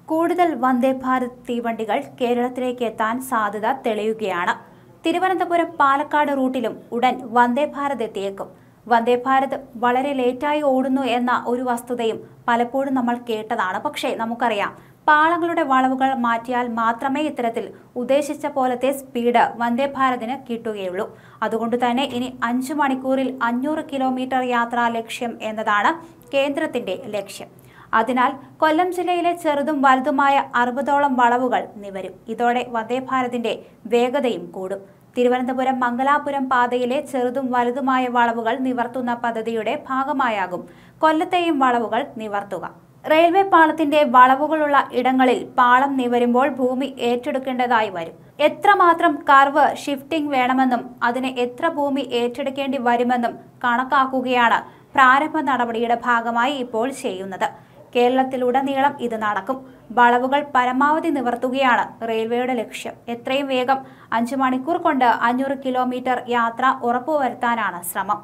കൂടുതൽ വന്ദേ ഭാരത് തീവണ്ടികൾ കേരളത്തിലേക്ക് എത്താൻ സാധ്യത തെളിയുകയാണ് തിരുവനന്തപുരം പാലക്കാട് റൂട്ടിലും ഉടൻ വന്ദേ ഭാരത് എത്തിയേക്കും വന്ദേ ഭാരത് വളരെ ലേറ്റായി ഓടുന്നു എന്ന ഒരു വസ്തുതയും പലപ്പോഴും നമ്മൾ കേട്ടതാണ് പക്ഷേ നമുക്കറിയാം പാളങ്ങളുടെ വളവുകൾ മാറ്റിയാൽ മാത്രമേ ഇത്തരത്തിൽ ഉദ്ദേശിച്ച പോലത്തെ സ്പീഡ് വന്ദേ ഭാരതിന് കിട്ടുകയുള്ളൂ അതുകൊണ്ട് തന്നെ ഇനി അഞ്ചു മണിക്കൂറിൽ അഞ്ഞൂറ് കിലോമീറ്റർ യാത്രാ ലക്ഷ്യം എന്നതാണ് കേന്ദ്രത്തിന്റെ ലക്ഷ്യം അതിനാൽ കൊല്ലം ജില്ലയിലെ ചെറുതും വലുതുമായ അറുപതോളം വളവുകൾ നിവരും ഇതോടെ വന്ദേ ഭാരതിന്റെ വേഗതയും കൂടും തിരുവനന്തപുരം മംഗലാപുരം പാതയിലെ ചെറുതും വലുതുമായ വളവുകൾ നിവർത്തുന്ന പദ്ധതിയുടെ ഭാഗമായാകും കൊല്ലത്തെയും വളവുകൾ നിവർത്തുക റെയിൽവേ പാളത്തിന്റെ വളവുകളുള്ള ഇടങ്ങളിൽ പാളം നിവരുമ്പോൾ ഭൂമി ഏറ്റെടുക്കേണ്ടതായി വരും എത്രമാത്രം കർവ് ഷിഫ്റ്റിംഗ് വേണമെന്നും അതിന് എത്ര ഭൂമി ഏറ്റെടുക്കേണ്ടി വരുമെന്നും കണക്കാക്കുകയാണ് പ്രാരംഭ നടപടിയുടെ ഭാഗമായി ഇപ്പോൾ ചെയ്യുന്നത് കേരളത്തിലുടനീളം ഇത് നടക്കും വളവുകൾ പരമാവധി നിവർത്തുകയാണ് റെയിൽവേയുടെ ലക്ഷ്യം എത്രയും വേഗം അഞ്ചു മണിക്കൂർ കൊണ്ട് അഞ്ഞൂറ് കിലോമീറ്റർ യാത്ര ഉറപ്പുവരുത്താനാണ് ശ്രമം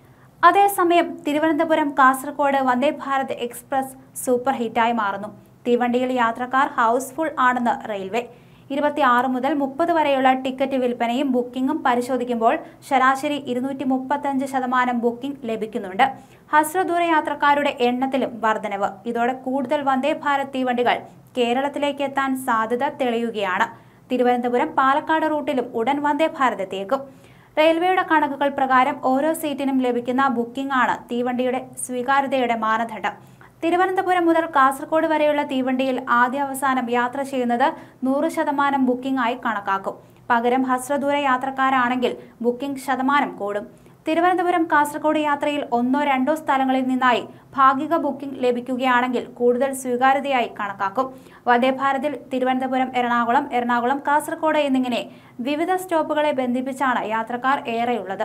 അതേസമയം തിരുവനന്തപുരം കാസർഗോഡ് വന്ദേ ഭാരത് എക്സ്പ്രസ് സൂപ്പർ ഹിറ്റായി മാറുന്നു തീവണ്ടിയിൽ യാത്രക്കാർ ഹൗസ്ഫുൾ ആണെന്ന് റെയിൽവേ ഇരുപത്തിയാറ് മുതൽ മുപ്പത് വരെയുള്ള ടിക്കറ്റ് വിൽപ്പനയും ബുക്കിംഗും പരിശോധിക്കുമ്പോൾ ശരാശരി ഇരുന്നൂറ്റി മുപ്പത്തഞ്ച് ശതമാനം ബുക്കിംഗ് ലഭിക്കുന്നുണ്ട് ഹ്രസ്വദൂര യാത്രക്കാരുടെ എണ്ണത്തിലും വർധനവ് ഇതോടെ കൂടുതൽ വന്ദേ ഭാരത് തീവണ്ടികൾ കേരളത്തിലേക്ക് എത്താൻ സാധ്യത തെളിയുകയാണ് തിരുവനന്തപുരം പാലക്കാട് റൂട്ടിലും ഉടൻ വന്ദേ ഭാരത് എത്തിയേക്കും റെയിൽവേയുടെ കണക്കുകൾ പ്രകാരം ഓരോ സീറ്റിനും ലഭിക്കുന്ന ബുക്കിംഗ് ആണ് തീവണ്ടിയുടെ സ്വീകാര്യതയുടെ മാനദണ്ഡം തിരുവനന്തപുരം മുതൽ കാസർഗോഡ് വരെയുള്ള തീവണ്ടിയിൽ ആദ്യ അവസാനം യാത്ര ചെയ്യുന്നത് നൂറ് ശതമാനം ബുക്കിംഗ് ആയി കണക്കാക്കും പകരം ഹ്രസ്വദൂര യാത്രക്കാരാണെങ്കിൽ ബുക്കിംഗ് ശതമാനം കൂടും തിരുവനന്തപുരം കാസർഗോഡ് യാത്രയിൽ ഒന്നോ രണ്ടോ സ്ഥലങ്ങളിൽ നിന്നായി ഭാഗിക ബുക്കിംഗ് ലഭിക്കുകയാണെങ്കിൽ കൂടുതൽ സ്വീകാര്യതയായി കണക്കാക്കും വന്ദേ ഭാരതിൽ തിരുവനന്തപുരം എറണാകുളം എറണാകുളം കാസർഗോഡ് എന്നിങ്ങനെ വിവിധ സ്റ്റോപ്പുകളെ ബന്ധിപ്പിച്ചാണ് യാത്രക്കാർ ഏറെയുള്ളത്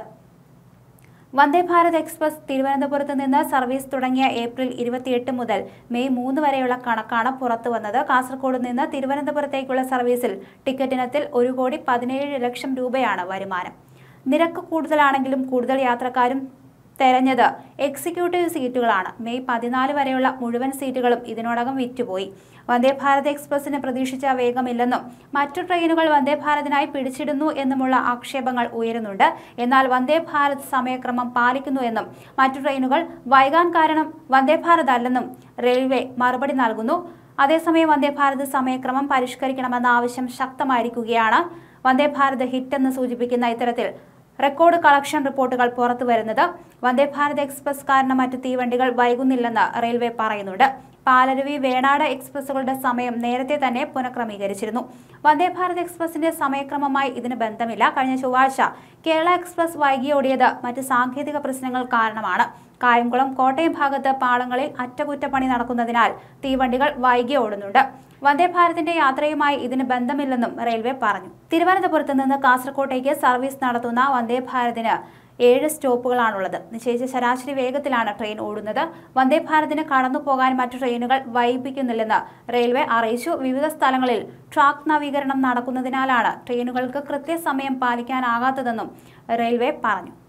വന്ദേ ഭാരത് എക്സ്പ്രസ് തിരുവനന്തപുരത്ത് നിന്ന് സർവീസ് തുടങ്ങിയ ഏപ്രിൽ ഇരുപത്തിയെട്ട് മുതൽ മെയ് മൂന്ന് വരെയുള്ള കണക്കാണ് പുറത്തു വന്നത് കാസർഗോഡ് നിന്ന് തിരുവനന്തപുരത്തേക്കുള്ള സർവീസിൽ ടിക്കറ്റിനത്തിൽ ഒരു കോടി പതിനേഴ് ലക്ഷം രൂപയാണ് വരുമാനം നിരക്ക് കൂടുതലാണെങ്കിലും കൂടുതൽ യാത്രക്കാരും തെരഞ്ഞത് എക്സിക്യൂട്ടീവ് സീറ്റുകളാണ് മെയ് പതിനാല് വരെയുള്ള മുഴുവൻ സീറ്റുകളും ഇതിനോടകം വിറ്റുപോയി വന്ദേ ഭാരത് എക്സ്പ്രസിന് പ്രതീക്ഷിച്ച വേഗമില്ലെന്നും മറ്റു ട്രെയിനുകൾ വന്ദേ ഭാരതിനായി പിടിച്ചിടുന്നു എന്നുമുള്ള ആക്ഷേപങ്ങൾ ഉയരുന്നുണ്ട് എന്നാൽ വന്ദേ ഭാരത് സമയക്രമം പാലിക്കുന്നു എന്നും മറ്റു ട്രെയിനുകൾ വൈകാൻ കാരണം വന്ദേ ഭാരത് അല്ലെന്നും റെയിൽവേ മറുപടി നൽകുന്നു അതേസമയം വന്ദേ ഭാരത് സമയക്രമം പരിഷ്കരിക്കണമെന്ന ആവശ്യം ശക്തമായിരിക്കുകയാണ് വന്ദേ ഭാരത് ഹിറ്റെന്ന് സൂചിപ്പിക്കുന്ന ഇത്തരത്തിൽ റെക്കോർഡ് കളക്ഷൻ റിപ്പോർട്ടുകൾ പുറത്തു വരുന്നത് വന്ദേ ഭാരത് എക്സ്പ്രസ് കാരണം മറ്റ് തീവണ്ടികൾ വൈകുന്നില്ലെന്ന് റെയിൽവേ പറയുന്നുണ്ട് പാലരുവി വേണാട് എക്സ്പ്രസുകളുടെ സമയം നേരത്തെ തന്നെ പുനഃക്രമീകരിച്ചിരുന്നു വന്ദേ ഭാരത് എക്സ്പ്രസിന്റെ സമയക്രമമായി ഇതിന് ബന്ധമില്ല കഴിഞ്ഞ ചൊവ്വാഴ്ച കേരള എക്സ്പ്രസ് വൈകി ഓടിയത് മറ്റ് സാങ്കേതിക പ്രശ്നങ്ങൾ കാരണമാണ് കായംകുളം കോട്ടയം ഭാഗത്ത് പാളങ്ങളിൽ അറ്റകുറ്റപ്പണി നടക്കുന്നതിനാൽ തീവണ്ടികൾ വൈകി ഓടുന്നുണ്ട് വന്ദേ ഭാരതിന്റെ യാത്രയുമായി ഇതിന് ബന്ധമില്ലെന്നും റെയിൽവേ പറഞ്ഞു തിരുവനന്തപുരത്ത് നിന്ന് കാസർകോട്ടേക്ക് സർവീസ് നടത്തുന്ന വന്ദേ ഭാരതിന് ഏഴ് സ്റ്റോപ്പുകളാണുള്ളത് നിശ്ചയിച്ച ശരാശരി വേഗത്തിലാണ് ട്രെയിൻ ഓടുന്നത് വന്ദേ ഭാരതിന് കടന്നു പോകാൻ മറ്റു ട്രെയിനുകൾ വൈകിപ്പിക്കുന്നില്ലെന്ന് റെയിൽവേ അറിയിച്ചു വിവിധ സ്ഥലങ്ങളിൽ ട്രാക്ക് നവീകരണം നടക്കുന്നതിനാലാണ് ട്രെയിനുകൾക്ക് കൃത്യസമയം പാലിക്കാനാകാത്തതെന്നും റെയിൽവേ പറഞ്ഞു